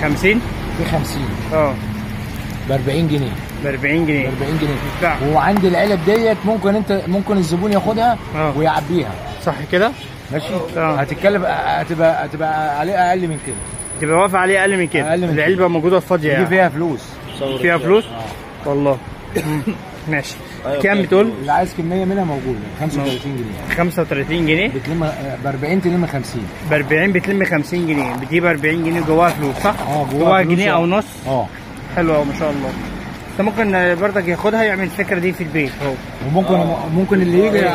50 في 50 اه ب 40 جنيه ب 40 ب جنيه 40 جنيه لا. وعندي العلب ديت ممكن انت ممكن الزبون ياخدها اه. ويعبيها صح كده ماشي اه. هتتكلف هتبقى هتبقى عليه اقل من كده تبقى واقف عليه اقل من كده أقل من كده. العلبه موجوده فاضيه دي يعني فيها فلوس فيها فلوس والله مم. ماشي كام بتقول اللي عايز كميه منها موجوده 35 جنيه 35 جنيه بتلم ب 40 تلم 50 ب 40 بتلم 50 جنيه بتجيب 40 جنيه جواها فلوس صح؟ اه جواها فلوس جنيه يعني. او نص اه حلو قوي ما شاء الله انت ممكن برضك ياخدها يعمل الفكره دي في البيت هو وممكن ممكن اللي يجي